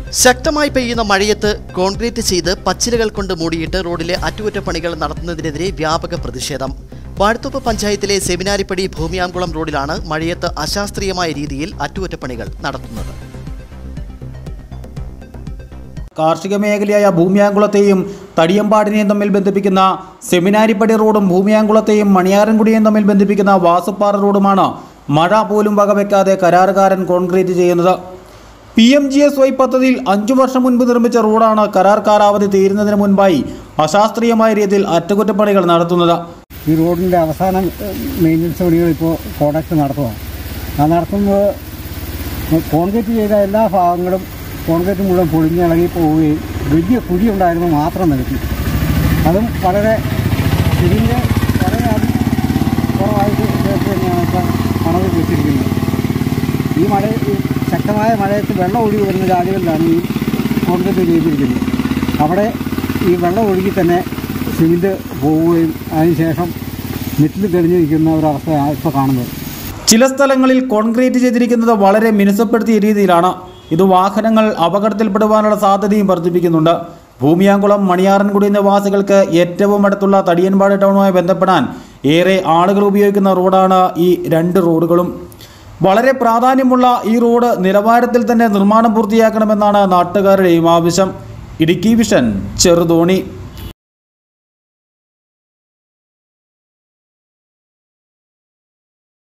ശക്തമായി പെയ്യുന്ന മഴയത്ത് കോൺക്രീറ്റ് ചെയ്ത് പച്ചിലകൾ കൊണ്ട് മൂടിയിട്ട് റോഡിലെ അറ്റകുറ്റപ്പണികൾ നടത്തുന്നതിനെതിരെ വ്യാപക പ്രതിഷേധം വാഴത്തോപ്പ് പഞ്ചായത്തിലെ സെമിനാരിപ്പടി ഭൂമിയാംകുളം റോഡിലാണ് മഴയത്ത് അശാസ്ത്രീയമായ രീതിയിൽ അറ്റകുറ്റപ്പണികൾ നടത്തുന്നത് കാർഷിക മേഖലയായ ഭൂമിയാങ്കുളത്തെയും തടിയമ്പാടിനെയും തമ്മിൽ ബന്ധിപ്പിക്കുന്ന സെമിനാരിപ്പടി റോഡും ഭൂമിയാങ്കുളത്തെയും മണിയാരൻകുടിയെയും തമ്മിൽ ബന്ധിപ്പിക്കുന്ന വാസുപ്പാറ റോഡുമാണ് മഴ പോലും വകവെക്കാതെ കരാറുകാരൻ കോൺക്രീറ്റ് ചെയ്യുന്നത് P M G S Y പദ്ധതിയിൽ അഞ്ചു വർഷം മുൻപ് നിർമ്മിച്ച റോഡാണ് കരാർ കാലാവധി തീരുന്നതിന് മുൻപായി അശാസ്ത്രീയമായ രീതിയിൽ അറ്റകുറ്റപ്പണികൾ നടത്തുന്നത് ഈ റോഡിൻ്റെ അവസാന മെയിൻ്റനൻസ് പണികൾ ഇപ്പോൾ കോൺട്രാക്ട് നടത്തുകയാണ് ആ നടത്തുന്നത് കോൺക്രീറ്റ് ചെയ്ത എല്ലാ ഭാഗങ്ങളും കോൺക്രീറ്റ് മുഴുവൻ പൊളിഞ്ഞിളകി പോവുകയും വലിയ കുഴി ഉണ്ടായിരുന്നു മാത്രം നികത്തി അതും വളരെ ഇതിൻ്റെ വളരെ അതി കുറവായിട്ട് ചേർത്ത് തന്നെയാണ് ഇപ്പം പണത് വെച്ചിരിക്കുന്നത് ഈ മഴ ഈ ശക്തമായ മഴയത്ത് വെള്ളം ഒഴുകി വരുന്ന ജാതികളിലാണ് ഈ കോൺക്രീറ്റ് ചെയ്തിരിക്കുന്നത് അവിടെ ഈ വെള്ളം ഒഴുകി തന്നെ സിമെൻറ്റ് പോവുകയും അതിനുശേഷം നെറ്റിൽ തെളിഞ്ഞിരിക്കുന്ന ഒരവസ്ഥയാണ് ഇപ്പോൾ കാണുന്നത് ചില സ്ഥലങ്ങളിൽ കോൺക്രീറ്റ് ചെയ്തിരിക്കുന്നത് വളരെ മിനുസപ്പെടുത്തിയ രീതിയിലാണ് ഇത് വാഹനങ്ങൾ അപകടത്തിൽപ്പെടുവാനുള്ള സാധ്യതയും വർദ്ധിപ്പിക്കുന്നുണ്ട് ഭൂമിയാങ്കുളം മണിയാറൻകുടി നിവാസികൾക്ക് ഏറ്റവും അടുത്തുള്ള തടിയൻപാട് ടൗണുമായി ബന്ധപ്പെടാൻ ഏറെ ആളുകൾ ഉപയോഗിക്കുന്ന റോഡാണ് ഈ രണ്ട് റോഡുകളും വളരെ പ്രാധാന്യമുള്ള ഈ റോഡ് നിലവാരത്തിൽ തന്നെ നിർമ്മാണം പൂർത്തിയാക്കണമെന്നാണ് നാട്ടുകാരുടെയും ആവശ്യം ഇടുക്കി വിഷൻ ചെറുതോണി